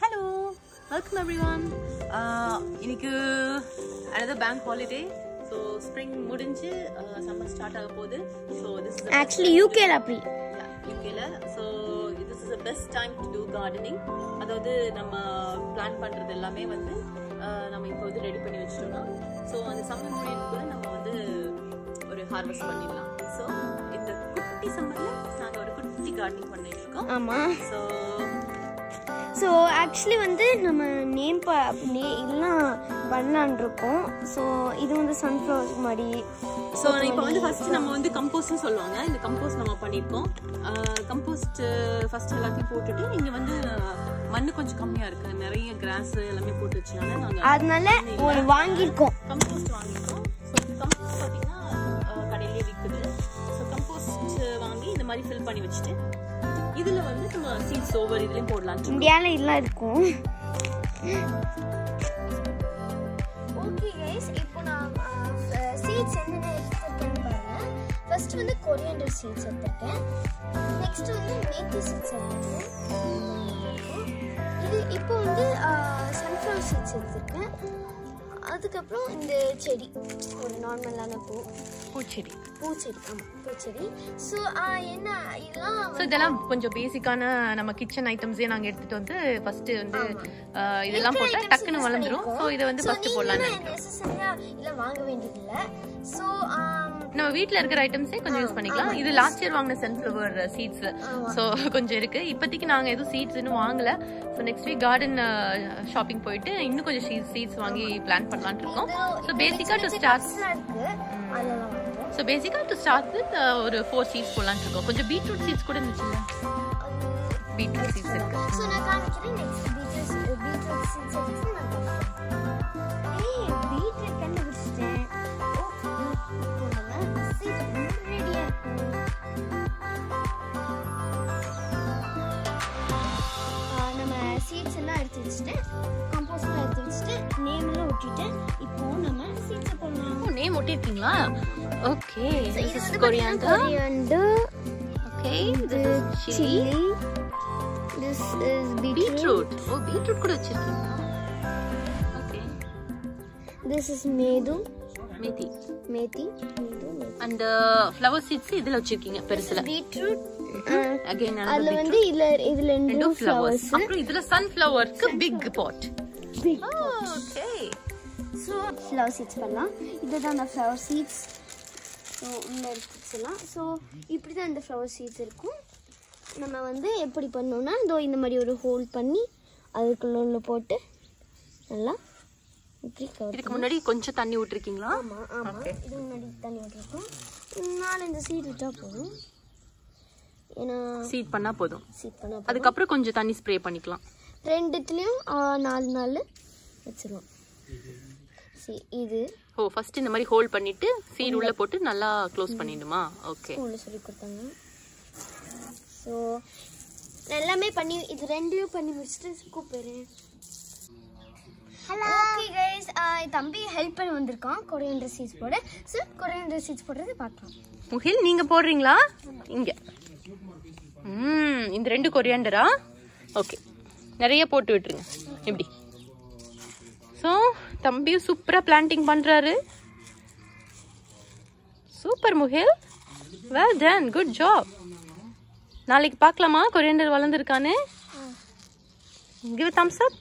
Hello welcome everyone இன்னைக்கு another bank holiday so spring முடிஞ்சு summer start ஆக போகுது ஸோ திஸ் இஸ் ஆக்சுவலி யூகேல அப்படி யூகேல so this is the best time to do gardening அதாவது நம்ம பிளான் பண்ணுறது எல்லாமே வந்து uh, நம்ம இப்போ வந்து ரெடி பண்ணி வச்சிட்டோம்னா ஸோ அந்த சம்மர் முடியறதுக்குள்ள நம்ம வந்து ஒரு ஹார்வெஸ்ட் பண்ணிடலாம் ஸோ இந்த குட்டி சம்மரில் நாங்கள் ஒரு குட்டி கார்டனிங் பண்ணிட்டு இருக்கோம் ஆமா ஸோ ஸோ ஆக்சுவலி வந்து நம்ம நேம் ப நே இதெல்லாம் பண்ணலான் இருக்கோம் ஸோ இது வந்து சன்ஃப்ளவர் மாதிரி ஸோ இப்போ வந்து ஃபர்ஸ்ட் நம்ம வந்து கம்போஸ்ட்னு சொல்லுவாங்க இந்த கம்போஸ்ட் நம்ம பண்ணியிருக்கோம் கம்போஸ்ட் ஃபர்ஸ்ட் எல்லாத்தையும் போட்டுட்டு இங்க வந்து மண்ணு கொஞ்சம் கம்மியா இருக்கு நிறைய கிராஸ் எல்லாமே போட்டு வச்சனால நாங்க அதனால ஒரு வாங்கியிருக்கோம் கம்போஸ்ட் வாங்கியிருக்கோம் ஸோ கம்போஸ்ட் பார்த்தீங்கன்னா அஹ், கடையிலேயே விற்குது ஸோ கம்போஸ்ட் வாங்கி இந்த மாதிரி ஃபில் பண்ணி வச்சுட்டு இதுல வந்து நம்ம சீட்ஸ் ஓவர் இதுலயும் போடலாம் இந்தியாவில் இதெல்லாம் இருக்கும் ஓகே கைஸ் இப்போ நான் சீட்ஸ் என்னென்ன எடுத்துருக்கேன்னு பாருங்க ஃபர்ஸ்ட் வந்து கொரியண்டர் சீட்ஸ் எடுத்திருக்கேன் நெக்ஸ்ட் வந்து மேத்தி சீட்ஸ் எடுத்திருக்கேன் இது இப்போ வந்து சன்ஃப்ளவர் சீட்ஸ் எடுத்திருக்கேன் அதுக்கப்புறம் இந்த செடி ஒரு நார்மலான பூ பூச்செடி பூச்செடி ஆமாம் பூச்செடி ஸோ என்ன இதெல்லாம் ஸோ இதெல்லாம் கொஞ்சம் பேசிக்கான நம்ம கிச்சன் ஐட்டம்ஸே நாங்கள் எடுத்துட்டு வந்து ஃபர்ஸ்ட் வந்து அஹ், இதெல்லாம் போட்டா டக்குன்னு வளர்ந்துரும் ஸோ இதை வந்து ஃபர்ஸ்ட் போடலாம் நெசசரியா இல்ல வாங்க வேண்டியதில்ல ஸோ நம்ம வீட்ல இருக்கிற ஐட்டம்ஸே கொஞ்சம் யூஸ் பண்ணிக்கலாம் இது லாஸ்ட் இயர் வாங்கின சன்ஃப்ளவர் சீட்ஸ் ஸோ கொஞ்சம் இருக்கு இப்போதைக்கு நாங்க எதுவும் சீட்ஸ் இன்னும் வாங்கல so next week garden shopping போயிட்டு இன்னும் கொஞ்சம் சீட்ஸ் வாங்கி பிளான் பண்ணலாம்னு இருக்கோம் ஸோ பேசிக்கா டு ஸ்டார்ட் இருக்கு அதெல்லாம் வாங்குறோம் so basically to start with ஒரு ஃபோர் சீட்ஸ் போடலாம்னு இருக்கோம் கொஞ்சம் பீட்ரூட் சீட்ஸ் கூட இருந்துச்சுல்ல பீட்ரூட் சீட்ஸ் இருக்கு ஸோ நான் காமிக்கிறேன் நெக்ஸ்ட் பீட்ரூட் பீட்ரூட் சீட்ஸ் எடுத்து நான் காமிக்கிறேன் ஏய் பீட்ரூட் கண்டுபிடிச்சிட்டேன் ரெடியா நம்ம சீட்ஸ் எல்லாம் எடுத்து வச்சுட்டு கம்போஸ்ட்லாம் எடுத்து வச்சுட்டு நேம் எல்லாம் ஒட்டிட்டு இப்போ நம்ம சீட்ஸ் போடலாம் நேம் ஒட்டிருக்கீங்களா ஓகே இது திஸ் இஸ் வந்து கொரியாண்டர் கொரியாண்டர் ஓகே இது this is chilli chili. This is beetroot. Beetroot ஓ பீட்ரூட் கூட வச்சிருக்கீங்களா okay This is medu. Methi Methi. Medu. methi. And flower seeds இதுல வச்சிருக்கீங்க பெருசுல Beetroot. அகைன் அதுல வந்து இதுல இதுல ரெண்டு ரெண்டும் ஃப்ளவர்ஸ் ஃப்ளவர்ஸ் அப்புறம் இதுல சன்ஃப்ளவருக்கு big pot big okay so flower seeds பண்ணலாம் இதுதான் அந்த ஃப்ளவர் சீட்ஸ் ஸோ உள்ள எடுத்துக்கலாம் ஸோ இப்படி தான் இந்த ஃப்ளவர் சீட்ஸ் இருக்கும் நம்ம வந்து எப்படி பண்ணோம்னா இதோ இந்த மாதிரி ஒரு ஹோல் பண்ணி அதுக்குள்ள உள்ள போட்டு நல்லா இப்படி கவர் இதுக்கு முன்னாடி கொஞ்சம் தண்ணி விட்டுருக்கீங்களா ஆமாம் ஆமாம் இது முன்னாடி தண்ணி விட்டுருக்கோம் நாலஞ்சு சீட் விட்டால் போதும் ஏன்னா சீட் பண்ணா போதும் சீட் பண்ண அதுக்கப்புறம் கொஞ்சம் தண்ணி ஸ்ப்ரே பண்ணிக்கலாம் ரெண்டுத்துலேயும் நாலு நாள் வச்சிருவோம் சரி இது ஓ ஃபர்ஸ்ட் இந்த மாதிரி ஹோல்ட் பண்ணிட்டு சீட் உள்ள போட்டு நல்லா க்ளோஸ் பண்ணிடுமா ஓகே ஸ்கூலில் சொல்லி கொடுத்தாங்க ஸோ எல்லாமே பண்ணி இது ரெண்டையும் பண்ணி முடிச்சுட்டு கூப்பிடுறேன் ஹலோ ஓகே கைஸ் தம்பி ஹெல்ப் பண்ணி வந்திருக்கான் கொரியண்டர் சீட்ஸ் போட ஸோ கொரியண்டர் சீட்ஸ் போடுறது பார்க்கலாம் முகில் நீங்க போடுறீங்களா இங்க ம் இந்த ரெண்டு கொரியாண்டரா ஓகே நிறைய போட்டு விட்டுருங்க இப்படி ஸோ தம்பியும் சூப்பரா பிளான்டிங் பண்றாரு super Mukil well done good job நாளைக்கு பார்க்கலாமா கொரியண்டர் வளர்ந்துருக்கான்னு give thumbs up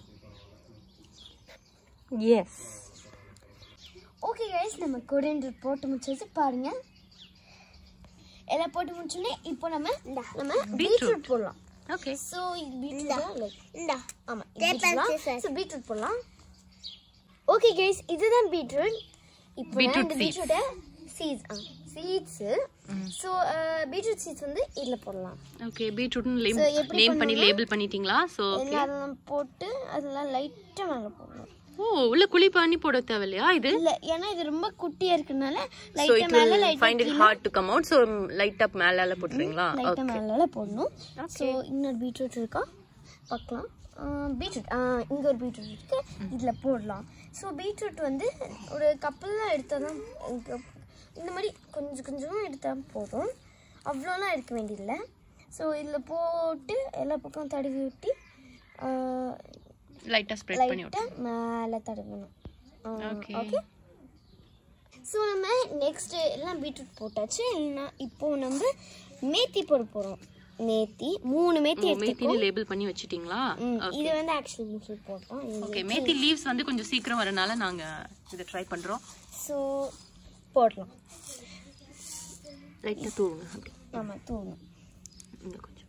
yes okay guys நம்ம கொரியண்டர் போட்டு முடிச்சது பாருங்க எல்லாம் போட்டு முடிச்சோடனே இப்போ நம்ம இந்தா, நம்ம பீட்ரூட் போடலாம் ஓகே ஸோ இது பீட்ரூட் லைக் இந்த ஆமாம் பீட்ரூட் ஸோ பீட்ரூட் போடலாம் ஓகே கைஸ் இதுதான் பீட்ரூட் இப்போ நான் Beetroot இந்த seeds. பீட்ரூட்டை சீட்ஸ் ஆ சீட்ஸு ஸோ பீட்ரூட் சீட்ஸ் வந்து இதில் போடலாம் ஓகே பீட்ரூட்னு நேம் So, எப்படி நேம் பண்ணி பண்ணணும்னா- லேபிள் பண்ணிட்டீங்களா ஸோ எல்லாம் போட்டு அதெல்லாம் லைட்டாக மேலே போடணும் ஓ உள்ள குழி பண்ணி போட தேவையில்லையா இது இல்லை ஏன்னா இது ரொம்ப குட்டியாக இருக்கனால ஸோ லைட்டாக இட் மேலே வில் லைட்டாக find it hard to come out so light up மேலால போட்டுறீங்களா லைட்டாக ஓகே மேலே போடணும் ஸோ இன்னொரு பீட்ரூட் இருக்கா பார்க்கலாம் பீட்ரூட் இங்கே ஒரு பீட்ரூட் இருக்கு இதில் போடலாம் ஸோ பீட்ரூட் வந்து ஒரு கப்பில் தான் எடுத்தால் தான் இந்த மாதிரி கொஞ்சம் கொஞ்சமாக எடுத்தால் போதும் அவ்வளோலாம் எடுக்க வேண்டியதில்லை ஸோ இதில் போட்டு எல்லா பக்கம் தடவி விட்டு ஆஹ், லைட்டா ஸ்ப்ரெட் பண்ணி விட்டு லைட்டாக மேலே தடவணும் Okay. ஓகே ஸோ நம்ம நெக்ஸ்ட் எல்லாம் பீட்ரூட் போட்டாச்சு இல்லைன்னா இப்போ நம்ம மேத்தி போட போகிறோம் மேத்தி மூணு மேத்தி எடுத்துக்கோ மேத்தின்னு லேபிள் பண்ணி வச்சிட்டீங்களா ம், இது வந்து ஆக்சுவலி பீட்ரூட் போட்டோம் ஓகே மேத்தி லீவ்ஸ் வந்து கொஞ்சம் சீக்கிரம் வரனால நாங்க இதை ட்ரை பண்றோம் ஸோ போடலாம் லைட்டா தூவுங்க அப்படி ஆமாம் தூணும் இங்க கொஞ்சம்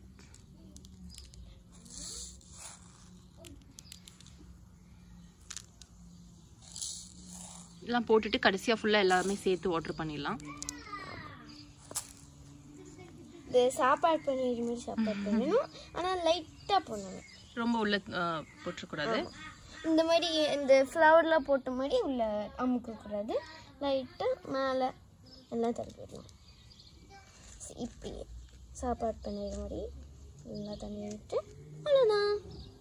எல்லாம் போட்டுட்டு கடைசியா ஃபுல்லா எல்லாமே சேர்த்து வாட்டர் பண்ணிடலாம் இது சாப்பாடு பண்ணிடுற மாதிரி சாப்பாடு பண்ணணும் ஆனால் லைட்டாக பண்ணணும் ரொம்ப உள்ள அஹ், போட்டுறக்கூடாது இந்த மாதிரி இந்த ஃப்ளவர்லாம் போட்ட மாதிரி உள்ள அமுக்கக்கூடாது லைட்டாக மேலே எல்லாம் தடுக்கிடலாம் இப்படியே சாப்பாடு பண்ணிடுற மாதிரி எல்லாம் தண்ணி விட்டு அவ்வளோதான்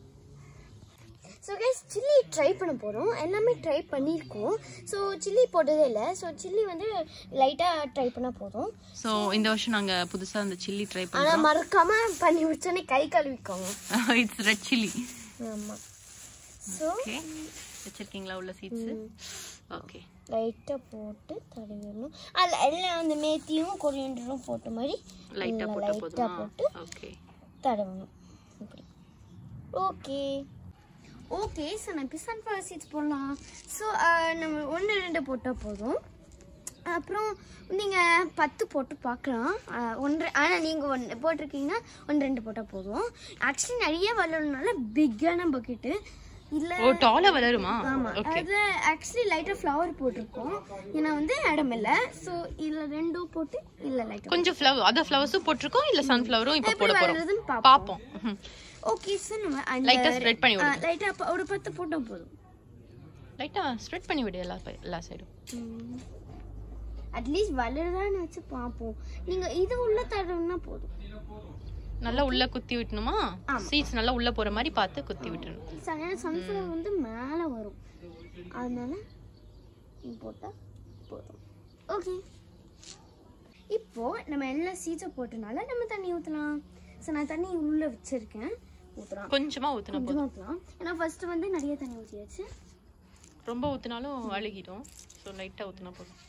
ஸோ கைஸ் சில்லி ட்ரை பண்ண போகிறோம் எல்லாமே ட்ரை பண்ணியிருக்கோம் ஸோ சில்லி போட்டதே இல்லை ஸோ சில்லி வந்து லைட்டாக ட்ரை பண்ணால் போதும் ஸோ இந்த வருஷம் நாங்க புதுசா அந்த சில்லி ட்ரை ஆனால் பண்றோம் மறக்காமல் பண்ணி முடிச்சோன்னே கை கழுவிக்கோங்க இட்ஸ் ரெட் சில்லி ஆமாம் ஸோ ஓகே வச்சிருக்கீங்களா உள்ள சீட்ஸ் ஓகே லைட்டாக போட்டு தடவிடணும் அதில் எல்லாம் அந்த மேத்தியும் கொரியண்டரும் போட்ட மாதிரி லைட்டா எல்லாம் போட்டா லைட்டா போதுமா போட்டு ஓகே தடவணும் இப்படி ஓகே ஓகே ஸோ நான் இப்போ சன்ஃப்ளவர் சீட்ஸ் போடலாம் ஸோ நம்ம ஒன்று ரெண்டு போட்டால் போதும் அப்புறம் நீங்கள் பத்து போட்டு பார்க்கலாம் அஹ், ஒன்று ஆனால் நீங்கள் ஒன்று போட்டிருக்கீங்கன்னா ஒன்று ரெண்டு போட்டால் போதும் ஆக்சுவலி நிறைய வளரணுனால பிக்கான பக்கெட்டு இல்லை ஓ டாலா வளருமா ஆமா ஓகே அது ஆக்சுவலி லைட்டா ஃப்ளவர் போட்டிருக்கோம் ஏன்னா வந்து இடம் இல்ல சோ இதுல ரெண்டும் போட்டு இல்ல லைட்டா கொஞ்சம் ஃப்ளவர் அத ஃப்ளவர்ஸும் போட்டிருக்கோம் இல்ல சன்ஃப்ளவரும் இப்போ எப்படி போட போறோம் வளருதுன்னு பாப்போம் பாப்போம் ஓகே சார் நம்ம லைட்டா ஸ்ப்ரெட் பண்ணி விடு லைட்டா ஒரு பத்து போட்டா போதும் லைட்டா ஸ்ப்ரெட் பண்ணி விடு எல்லா ப- எல்லா சைடும் அட்லீஸ்ட் வளருதான்னு வச்சு பார்ப்போம் நீங்க இது உள்ள தரணும்னா போதும் நல்லா உள்ள குத்தி விட்டணுமா சீட்ஸ் நல்லா உள்ள போற மாதிரி பார்த்து குத்தி விட்டுணும் சன்ஃப்ளவர் வந்து மேலே வரும் அதனால இது போட்டா போதும் ஓகே இப்போ நம்ம எல்லா சீட்ஸை போட்டனால நம்ம தண்ணி ஊற்றலாம் ஸோ நான் தண்ணி உள்ள வச்சிருக்கேன் ஊற்றலாம் கொஞ்சமா ஊத்துனா போதும் கொஞ்சமாக ஊற்றலாம் ஏன்னா ஃபர்ஸ்ட் வந்து நிறைய தண்ணி ஊற்றியாச்சு ரொம்ப ஊத்துனாலும் அழுகிடும் ஸோ லைட்டா ஊத்துனா போதும்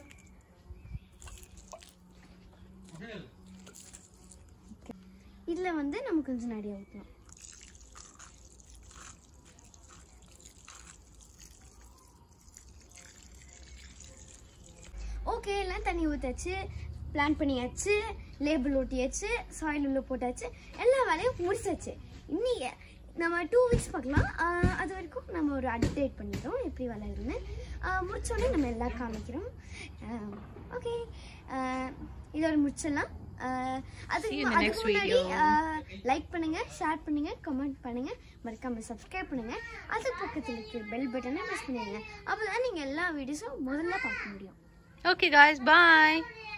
இதில் வந்து நம்ம கொஞ்சம் நிறைய ஊற்றலாம் ஓகே எல்லாம் தண்ணி ஊற்றாச்சு பிளான் பண்ணியாச்சு லேபிள் ஒட்டியாச்சு சாயில் உள்ள போட்டாச்சு எல்லா வேலையும் முடிச்சாச்சு இன்னைக்கு நம்ம டூ வீக்ஸ் பார்க்கலாம் ஆஹ் அது வரைக்கும் நம்ம ஒரு அப்டேட் பண்ணிடுறோம் எப்படி வளருன்னு ஆஹ் முடிச்சோடனே நம்ம எல்லாம் காமிக்கிறோம் ஓகே இதோட முடிச்சிடலாம் ஆஹ் அதுக்கு See you in the அதுக்கு next முன்னாடி video. லைக் பண்ணுங்க ஷேர் பண்ணுங்க கமெண்ட் பண்ணுங்க மறக்காம சப்ஸ்கிரைப் பண்ணுங்க அது பக்கத்தில் இருக்கிற பெல் பட்டனை ப்ரெஸ் பண்ணிடுங்க அப்பதான் நீங்க எல்லா வீடியோஸும் முதல்ல பார்க்க முடியும் ஓகே காய்ஸ் பாய்